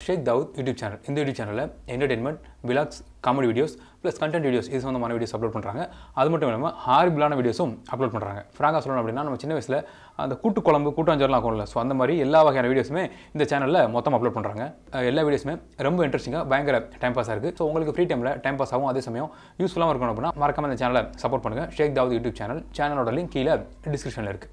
ஷேக் Dawood YouTube channel இந்த YouTube சேனலில் entertainment vlogs comedy videos plus content videos இது சொந்தமான வீடியோஸ் அப்லோட் பண்ணுறாங்க அது மட்டும் இல்லாமல் ஹாரிபிளான வீடியோஸும் அப்லோட் பண்ணுறாங்க ஃப்ராங்காக சொல்லணும் அப்படின்னா நம்ம சின்ன வயசில் அந்த கூட்டு குழம்பு கூட்டாஞ்சோர்லாம் ஆகும்ல ஸோ அந்த மாதிரி எல்லா வகையான வீடியோஸுமே இந்த சேனலில் மொத்தம் அப்லோட் பண்ணுறாங்க எல்லா வீடியோஸுமே ரொம்ப இன்ட்ரெஸ்டிங்காக பயங்கர டைம் பாஸாக இருக்குது ஸோ உங்களுக்கு ஃப்ரீ டைமில் டைம் பாஸ் ஆகும் அதே சமயம் யூஸ்ஃபுல்லாக இருக்கணும் அப்படின்னா மறக்காம இந்த சேனலை சப்போர்ட் பண்ணுங்கள் ஷேக் தாவூத் யூடியூப் சேனல் சேனலோட லிங்க் கீழே டிஸ்கிரிப்ஷனில் இருக்குது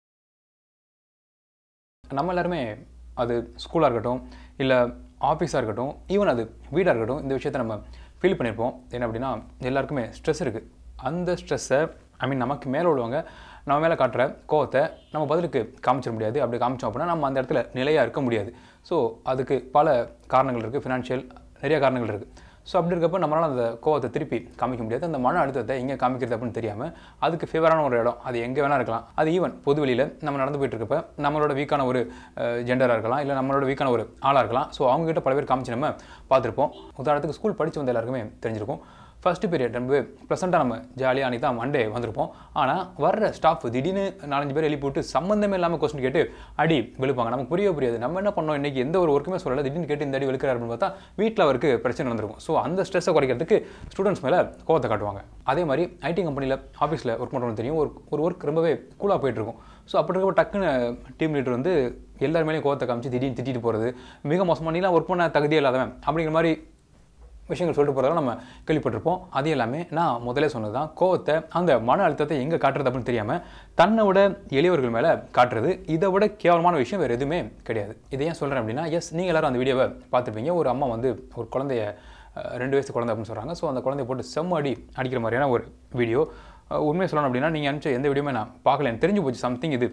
நம்ம எல்லாருமே அது ஸ்கூலாக இருக்கட்டும் இல்லை ஆஃபீஸாக இருக்கட்டும் ஈவன் அது வீடாக இருக்கட்டும் இந்த விஷயத்தை நம்ம ஃபீல் பண்ணியிருப்போம் என்ன அப்படின்னா எல்லாருக்குமே ஸ்ட்ரெஸ் இருக்குது அந்த ஸ்ட்ரெஸ்ஸை ஐ மீன் நமக்கு மேலே உள்ளவங்க நம்ம மேலே காட்டுற கோவத்தை நம்ம பதிலுக்கு காமிச்சிட முடியாது அப்படி காமிச்சோம் அப்படின்னா நம்ம அந்த இடத்துல நிலையாக இருக்க முடியாது ஸோ அதுக்கு பல காரணங்கள் இருக்குது ஃபினான்ஷியல் நிறைய காரணங்கள் இருக்குது ஸோ அப்படி இருக்கப்போ நம்மளால் அந்த கோவத்தை திருப்பி காமிக்க முடியாது அந்த மன அழுத்தத்தை எங்கே காமிக்கிறது அப்படின்னு தெரியாமல் அதுக்கு ஃபேவரான ஒரு இடம் அது எங்கே வேணால் இருக்கலாம் அது ஈவன் பொது வெளியில் நம்ம நடந்து போயிட்டு இருக்கப்ப நம்மளோட வீக்கான ஒரு ஜெண்டராக இருக்கலாம் இல்லை நம்மளோட வீக்கான ஒரு ஆளாக இருக்கலாம் ஸோ அவங்ககிட்ட பல பேர் காமிச்சு நம்ம பார்த்துருப்போம் உதாரணத்துக்கு ஸ்கூல் படித்து வந்த எல்லாருக்குமே தெரிஞ்சிருக்கும் ஃபஸ்ட்டு பீரியட் நம்ம ப்ளசண்ட்டாக நம்ம ஜாலியாக அன்றைக்கி தான் மண்டே வந்திருப்போம் ஆனால் வர்ற ஸ்டாஃப் திடீர்னு நாலஞ்சு பேர் எழுப்பி விட்டு சம்மந்தமே இல்லாமல் கொஸ்டின் கேட்டு அடி வெளுப்பாங்க நமக்கு புரிய புரியாது நம்ம என்ன பண்ணோம் இன்றைக்கி எந்த ஒரு ஒர்க்குமே சொல்லலை திடீர்னு கேட்டு இந்த அடி வெளுக்கிறார் அப்படின்னு பார்த்தா வீட்டில் அவருக்கு பிரச்சனை நடந்திருக்கும் ஸோ அந்த ஸ்ட்ரெஸ்ஸை குறைக்கிறதுக்கு ஸ்டூடெண்ட்ஸ் மேலே கோவத்தை காட்டுவாங்க அதே மாதிரி ஐடி கம்பெனியில் ஆஃபீஸில் ஒர்க் பண்ணுறவங்க தெரியும் ஒரு ஒரு ஒர்க் ரொம்பவே கூலாக போயிட்டுருக்கும் ஸோ அப்படி இருக்கப்போ டக்குன்னு டீம் லீடர் வந்து எல்லார் மேலேயும் கோவத்தை காமிச்சு திடீர்னு திட்டிட்டு போகிறது மிக மோசமாக நீலாம் ஒர்க் பண்ண தகுதியே இல்லாதவன் அப்படிங்கிற மாதிரி விஷயங்கள் சொல்லிட்டு போகிறதெல்லாம் நம்ம கேள்விப்பட்டிருப்போம் அது எல்லாமே நான் முதலே சொன்னது தான் கோவத்தை அந்த மன அழுத்தத்தை எங்கே காட்டுறது அப்படின்னு தெரியாமல் தன்னை விட எளியவர்கள் மேலே காட்டுறது இதை விட கேவலமான விஷயம் வேறு எதுவுமே கிடையாது இதை ஏன் சொல்கிறேன் அப்படின்னா எஸ் நீங்கள் எல்லாரும் அந்த வீடியோவை பார்த்துருப்பீங்க ஒரு அம்மா வந்து ஒரு குழந்தைய அஹ், ரெண்டு வயசு குழந்தை அப்படின்னு சொல்கிறாங்க ஸோ அந்த குழந்தைய போட்டு செம்ம அடி அடிக்கிற மாதிரியான ஒரு வீடியோ அஹ், உண்மையை சொல்லணும் அப்படின்னா நீங்கள் அனுப்பிச்ச எந்த வீடியோமே நான் பார்க்கல எனக்கு தெரிஞ்சு போச்சு சம்திங் இது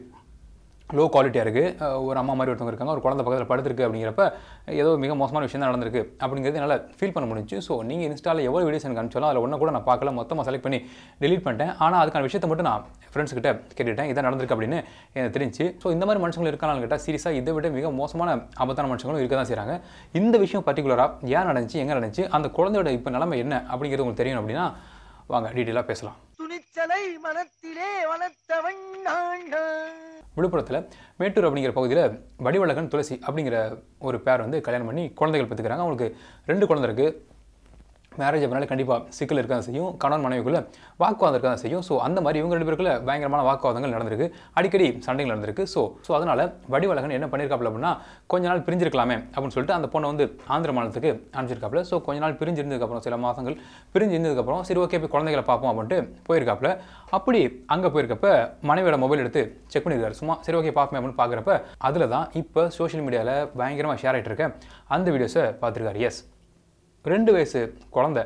லோ குவாலிட்டியாக இருக்குது ஒரு அம்மா மாதிரி ஒருத்தவங்க இருக்காங்க ஒரு குழந்தை பக்கத்தில் படுத்திருக்கு அப்படிங்கிறப்ப ஏதோ மிக மோசமான விஷயம் தான் நடந்திருக்கு அப்படிங்கிறது என்னால் ஃபீல் பண்ண முடிஞ்சு ஸோ நீங்கள் இன்ஸ்டாவில் எவ்வளோ வீடியோஸ் எனக்கு அனுப்பிச்சாலும் அதில் ஒன்றை கூட நான் பார்க்கல மொத்தமாக செலக்ட் பண்ணி delete பண்ணிட்டேன் ஆனால் அதுக்கான விஷயத்தை மட்டும் நான் ஃப்ரெண்ட்ஸ் கிட்ட கேட்டுட்டேன் இதான் நடந்திருக்கு அப்படின்னு எனக்கு தெரிஞ்சு ஸோ இந்த மாதிரி மனுஷங்க இருக்கானு கேட்டால் சீரியஸாக இதை விட மிக மோசமான ஆபத்தான மனுஷங்களும் இருக்க தான் செய்கிறாங்க இந்த விஷயம் பர்டிகுலராக ஏன் நடந்துச்சு எங்கே நடந்துச்சு அந்த குழந்தையோட இப்போ நிலைமை என்ன அப்படிங்கிறது உங்களுக்கு தெரியும் அப்படின்னா வாங்க டீட்டெயிலாக பேசலாம் துணிச்சலை மனத்திலே வளர்த்தவன் நான் நான். விழுப்புரத்தில் மேட்டூர் அப்படிங்கிற பகுதியில் வடிவழகன் துளசி அப்படிங்கிற ஒரு பேர் வந்து கல்யாணம் பண்ணி குழந்தைகள் பெற்றுக்கிறாங்க அவங்களுக்கு ரெண்டு குழந்தை இருக்குது மேரேஜ் அப்படினால கண்டிப்பாக சிக்கல் இருக்க தான் செய்யும் கணவன் மனைவிக்குள்ள வாக்குவாதம் இருக்க தான் செய்யும் ஸோ அந்த மாதிரி இவங்க ரெண்டு பேருக்குள்ள பயங்கரமான வாக்குவாதங்கள் நடந்திருக்கு அடிக்கடி சண்டைகள் நடந்திருக்கு ஸோ ஸோ அதனால் வடிவழகன் என்ன பண்ணியிருக்காப்புல அப்படின்னா கொஞ்ச நாள் பிரிஞ்சிருக்கலாமே அப்படின்னு சொல்லிட்டு அந்த பொண்ணை வந்து ஆந்திர மாநிலத்துக்கு அனுப்பிச்சிருக்காப்புல ஸோ கொஞ்ச நாள் பிரிஞ்சு இருந்ததுக்கப்புறம் சில மாதங்கள் பிரிஞ்சு இருந்ததுக்கப்புறம் சரி ஓகே போய் குழந்தைகளை பார்ப்போம் அப்படின்ட்டு போயிருக்காப்புல அப்படி அங்கே போயிருக்கப்ப மனைவியோட மொபைல் எடுத்து செக் பண்ணியிருக்காரு சும்மா சரி ஓகே பார்ப்போம் அப்படின்னு பார்க்குறப்ப அதில் தான் இப்போ சோஷியல் மீடியாவில் பயங்கரமாக ஷேர் ஆகிட்டு இருக்க அந்த வீடியோஸை பார்த்துருக்காரு எஸ் ரெண்டு வயசு குழந்தை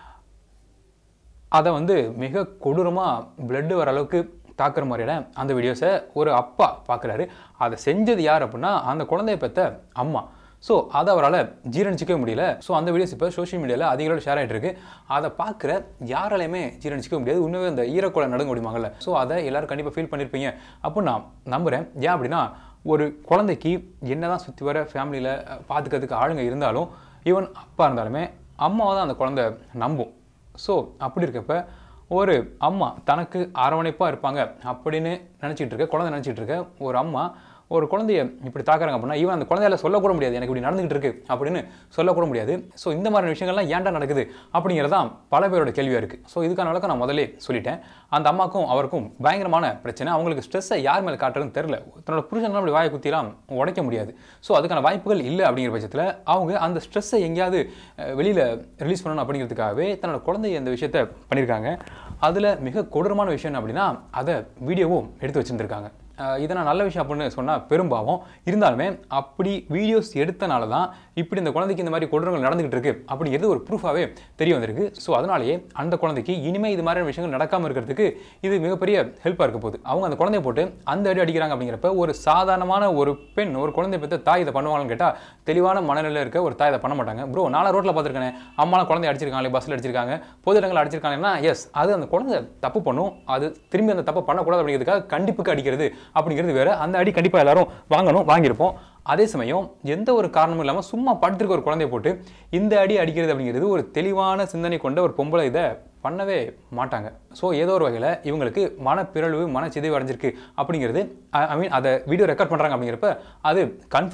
அதை வந்து மிக கொடூரமாக blood வர அளவுக்கு தாக்குற மாதிரியான அந்த வீடியோஸை ஒரு அப்பா பார்க்குறாரு அதை செஞ்சது யார் அப்படின்னா அந்த குழந்தைய பெற்ற அம்மா ஸோ அதை அவரால் ஜீரணிச்சிக்கவே முடியல ஸோ அந்த வீடியோஸ் இப்போ சோஷியல் மீடியாவில் அதிக அளவு ஷேர் ஆகிட்டு இருக்கு அதை பார்க்குற யாராலையுமே ஜீரணிச்சிக்க முடியாது உண்மையே அந்த ஈரக்குலை நடுங்க முடியுமாங்கல்ல ஸோ அதை எல்லாரும் கண்டிப்பாக ஃபீல் பண்ணியிருப்பீங்க அப்படின்னு நான் நம்புகிறேன் ஏன் அப்படின்னா ஒரு குழந்தைக்கு என்னதான் சுற்றி வர ஃபேமிலியில் பார்த்துக்கிறதுக்கு ஆளுங்க இருந்தாலும் ஈவன் அப்பா இருந்தாலுமே அம்மாவை தான் அந்த குழந்தை நம்பும் ஸோ அப்படி இருக்கப்ப ஒரு அம்மா தனக்கு அரவணைப்பாக இருப்பாங்க அப்படின்னு நினச்சிட்டு இருக்க குழந்தை நினச்சிட்டு இருக்க ஒரு அம்மா ஒரு குழந்தைய இப்படி தாக்குறாங்க அப்படின்னா ஈவன் அந்த குழந்தையால சொல்லக்கூட முடியாது எனக்கு இப்படி நடந்துகிட்டு இருக்கு அப்படின்னு சொல்லக்கூட முடியாது ஸோ இந்த மாதிரி விஷயங்கள்லாம் ஏன்டா நடக்குது அப்படிங்கிறதான் பல பேரோட கேள்வியாக இருக்குது ஸோ இதுக்கான விளக்கம் நான் முதல்ல சொல்லிட்டேன் அந்த அம்மாக்கும் அவருக்கும் பயங்கரமான பிரச்சனை அவங்களுக்கு ஸ்ட்ரெஸ்ஸை யார் மேலே காட்டுறதுன்னு தெரில தன்னோட புருஷன்லாம் அப்படி வாயை குத்திலாம் உடைக்க முடியாது ஸோ அதுக்கான வாய்ப்புகள் இல்லை அப்படிங்கிற பட்சத்தில் அவங்க அந்த ஸ்ட்ரெஸ்ஸை எங்கேயாவது வெளியில் ரிலீஸ் பண்ணணும் அப்படிங்கிறதுக்காகவே தன்னோட குழந்தைய இந்த விஷயத்த பண்ணியிருக்காங்க அதில் மிக கொடூரமான விஷயம் என்ன அப்படின்னா அதை வீடியோவும் எடுத்து வச்சுருந்துருக்காங்க அஹ் இதை நான் நல்ல விஷயம் அப்படின்னு சொன்னால் பெரும்பாவம் இருந்தாலுமே அப்படி வீடியோஸ் எடுத்தனால தான் இப்படி இந்த குழந்தைக்கு இந்த மாதிரி கொடூரங்கள் நடந்துகிட்டு இருக்கு அப்படிங்கிறது ஒரு ப்ரூஃபாகவே தெரிய வந்திருக்கு ஸோ அதனாலேயே அந்த குழந்தைக்கு இனிமேல் இது மாதிரியான விஷயங்கள் நடக்காமல் இருக்கிறதுக்கு இது மிகப்பெரிய ஹெல்ப்பாக இருக்க போகுது அவங்க அந்த குழந்தைய போட்டு அந்த அடி அடிக்கிறாங்க அப்படிங்கிறப்ப ஒரு சாதாரணமான ஒரு பெண் ஒரு குழந்தைய பெற்ற தாய் இதை பண்ணுவாங்கன்னு கேட்டால் தெளிவான மனநிலையில் இருக்க ஒரு தாய் இதை பண்ண மாட்டாங்க ப்ரோ நாலா ரோட்டில் பார்த்துருக்கேன் அம்மாலாம் குழந்தை அடிச்சிருக்காங்களே பஸ்ஸில் அடிச்சிருக்காங்க பொது இடங்கள் அடிச்சிருக்காங்கன்னா எஸ் அது அந்த குழந்தை தப்பு பண்ணும் அது திரும்பி அந்த தப்பு பண்ணக்கூடாது அப்படிங்கிறதுக்காக கண்டிப்புக்கு அடிக்கிறது அப்படிங்கிறது வேற அந்த அடி கண்டிப்பாக எல்லாரும் வாங்கணும் வாங்கியிருப்போம் அதே சமயம் எந்த ஒரு காரணமும் இல்லாமல் சும்மா படுத்திருக்க ஒரு குழந்தைய போட்டு இந்த அடி அடிக்கிறது அப்படிங்கிறது ஒரு தெளிவான சிந்தனை கொண்ட ஒரு பொம்பளை இதை பண்ணவே மாட்டாங்க ஸோ ஏதோ ஒரு வகையில் இவங்களுக்கு மனப்பிறழ்வு மனச்சிதைவு அடைஞ்சிருக்கு அப்படிங்கிறது ஐ மீன் அதை வீடியோ ரெக்கார்ட் பண்ணுறாங்க அப்படிங்கிறப்ப அது கன்ஃபார்ம் ஆகுது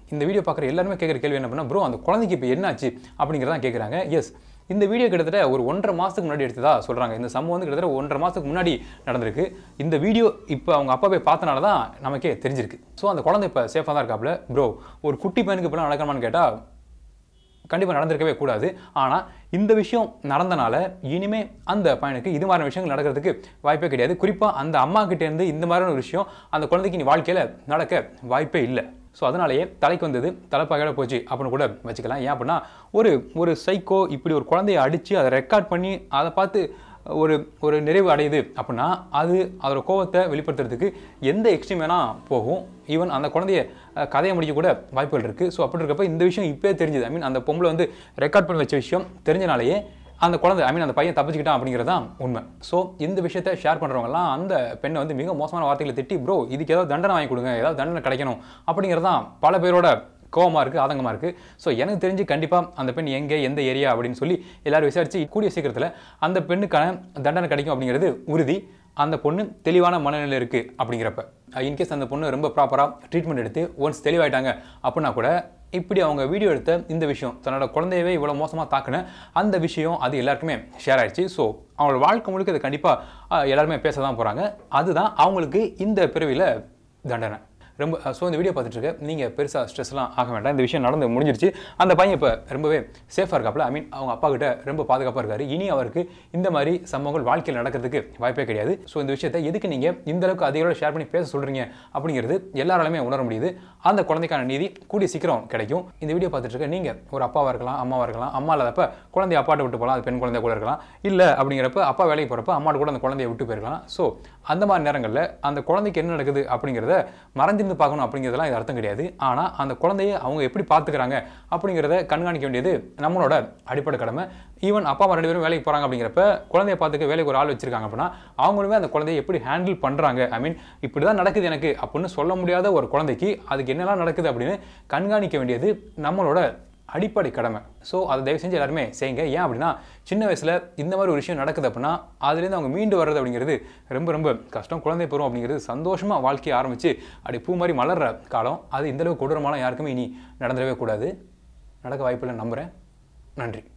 இந்த வீடியோ பார்க்குற எல்லாருமே கேட்குற கேள்வி என்ன பண்ணால் ப்ரோ அந்த குழந்தைக்கு இப்போ என்னாச்சு அப்படிங்கிறதான் கேட்குறாங்க எஸ் இந்த வீடியோ கிட்டத்தட்ட ஒரு ஒன்றரை மாதத்துக்கு முன்னாடி எடுத்ததா சொல்கிறாங்க இந்த சம்பவம் வந்து கிட்டத்தட்ட ஒன்றரை மாதத்துக்கு முன்னாடி நடந்திருக்கு இந்த வீடியோ இப்போ அவங்க அப்பா போய் பார்த்தனால தான் நமக்கே தெரிஞ்சிருக்கு ஸோ அந்த குழந்தை இப்போ சேஃபாக தான் இருக்காப்புல ப்ரோ ஒரு குட்டி பையனுக்கு இப்போலாம் நடக்கணுமான்னு கேட்டால் கண்டிப்பாக நடந்திருக்கவே கூடாது ஆனால் இந்த விஷயம் நடந்தனால இனிமே அந்த பையனுக்கு இது மாதிரியான விஷயங்கள் நடக்கிறதுக்கு வாய்ப்பே கிடையாது குறிப்பாக அந்த அம்மா கிட்டேருந்து இந்த மாதிரியான ஒரு விஷயம் அந்த குழந்தைக்கு நீ வாழ்க்கையில் நடக்க வாய்ப்பே இல்லை ஸோ அதனாலேயே தலைக்கு வந்தது தலைப்பாகையோட போச்சு அப்படின்னு கூட வச்சுக்கலாம் ஏன் அப்படின்னா ஒரு ஒரு சைக்கோ இப்படி ஒரு குழந்தைய அடித்து அதை ரெக்கார்ட் பண்ணி அதை பார்த்து ஒரு ஒரு நிறைவு அடையுது அப்படின்னா அது அதோட கோவத்தை வெளிப்படுத்துறதுக்கு எந்த எக்ஸ்ட்ரீம் வேணால் போகும் ஈவன் அந்த குழந்தைய அஹ், கதையை முடிக்க கூட வாய்ப்புகள் இருக்குது ஸோ அப்படி இருக்கப்ப இந்த விஷயம் இப்போயே தெரிஞ்சுது ஐ மீன் அந்த பொம்பளை வந்து ரெக்கார்ட் பண்ணி வச்ச விஷயம் தெரிஞ்சனாலேயே அந்த குழந்தை ஐ மீன் அந்த பையன் தப்பிச்சுக்கிட்டான் அப்படிங்கிறது தான் உண்மை ஸோ இந்த விஷயத்தை ஷேர் பண்ணுறவங்கலாம் அந்த பெண்ணை வந்து மிக மோசமான வார்த்தைகளை திட்டி ப்ரோ இதுக்கு ஏதாவது தண்டனை வாங்கி கொடுங்க ஏதாவது தண்டனை கிடைக்கணும் அப்படிங்கிறது தான் பல பேரோட கோவமாக இருக்குது ஆதங்கமாக இருக்குது ஸோ எனக்கு தெரிஞ்சு கண்டிப்பாக அந்த பெண் எங்கே எந்த ஏரியா அப்படின்னு சொல்லி எல்லாரும் விசாரித்து கூடிய சீக்கிரத்தில் அந்த பெண்ணுக்கான தண்டனை கிடைக்கும் அப்படிங்கிறது உறுதி அந்த பொண்ணு தெளிவான மனநிலை இருக்குது அப்படிங்கிறப்ப இன்கேஸ் அந்த பொண்ணு ரொம்ப ப்ராப்பராக ட்ரீட்மெண்ட் எடுத்து ஒன்ஸ் தெளிவாயிட்டாங்க அப்படின்னா கூட இப்படி அவங்க வீடியோ எடுத்த இந்த விஷயம் தன்னோட குழந்தையவே இவ்வளோ மோசமாக தாக்குன அந்த விஷயம் அது எல்லாருக்குமே ஷேர் ஆயிடுச்சு ஸோ அவங்களோட வாழ்க்கை முழுக்க இதை கண்டிப்பாக எல்லாருமே பேச தான் போகிறாங்க அதுதான் அவங்களுக்கு இந்த பிறவியில் தண்டனை ரொம்ப ஸோ இந்த வீடியோ பார்த்துட்டு இருக்க நீங்கள் பெருசாக ஸ்ட்ரெஸ்லாம் ஆக வேண்டாம் இந்த விஷயம் நடந்து முடிஞ்சிருச்சு அந்த பையன் இப்போ ரொம்பவே சேஃபாக இருக்காப்புல ஐ மீன் அவங்க அப்பா கிட்ட ரொம்ப பாதுகாப்பாக இருக்காரு இனி அவருக்கு இந்த மாதிரி சம்பவங்கள் வாழ்க்கையில் நடக்கிறதுக்கு வாய்ப்பே கிடையாது ஸோ இந்த விஷயத்தை எதுக்கு நீங்கள் இந்த அளவுக்கு அதிகளோட ஷேர் பண்ணி பேச சொல்கிறீங்க அப்படிங்கிறது எல்லாராலுமே உணர முடியுது அந்த குழந்தைக்கான நீதி கூடிய சீக்கிரம் கிடைக்கும் இந்த வீடியோ பார்த்துட்டு இருக்க நீங்கள் ஒரு அப்பாவாக இருக்கலாம் அம்மாவாக இருக்கலாம் அம்மா இல்லாதப்ப குழந்தைய அப்பாட்ட விட்டு போகலாம் அது பெண் குழந்தைய கூட இருக்கலாம் இல்லை அப்படிங்கிறப்ப அப்பா வேலைக்கு போகிறப்ப அம்மாட்ட கூட அந்த குழந்தைய விட்டு போயிருக்கலாம் ஸோ அந்த மாதிரி நேரங்களில் அந்த குழந்தைக்கு என்ன நடக்குது அப்படிங்கிறத மறைஞ்சிருந்து பார்க்கணும் அப்படிங்கிறதெல்லாம் இது அர்த்தம் கிடையாது ஆனால் அந்த குழந்தைய அவங்க எப்படி பார்த்துக்கிறாங்க அப்படிங்கிறத கண்காணிக்க வேண்டியது நம்மளோட அடிப்படை கடமை ஈவன் அப்பா அம்மா ரெண்டு பேரும் வேலைக்கு போகிறாங்க அப்படிங்கிறப்ப குழந்தைய பார்த்துக்க வேலைக்கு ஒரு ஆள் வச்சிருக்காங்க அப்படின்னா அவங்களுமே அந்த குழந்தைய எப்படி ஹேண்டில் பண்ணுறாங்க ஐ மீன் இப்படி தான் நடக்குது எனக்கு அப்படின்னு சொல்ல முடியாத ஒரு குழந்தைக்கு அதுக்கு என்னெல்லாம் நடக்குது அப்படின்னு கண்காணிக்க வேண்டியது நம்மளோட அடிப்படை கடமை ஸோ அதை தயவு செஞ்சு எல்லாருமே செய்யுங்க ஏன் அப்படின்னா சின்ன வயசில் இந்த மாதிரி ஒரு விஷயம் நடக்குது அப்படின்னா அதுலேருந்து அவங்க மீண்டு வர்றது அப்படிங்கிறது ரொம்ப ரொம்ப கஷ்டம் குழந்தை பருவம் அப்படிங்கிறது சந்தோஷமாக வாழ்க்கையை ஆரம்பித்து அப்படி பூ மாதிரி மலர்ற காலம் அது இந்த அளவுக்கு கொடூரமான யாருக்குமே இனி நடந்துடவே கூடாது நடக்க வாய்ப்பில்லை நம்புகிறேன் நன்றி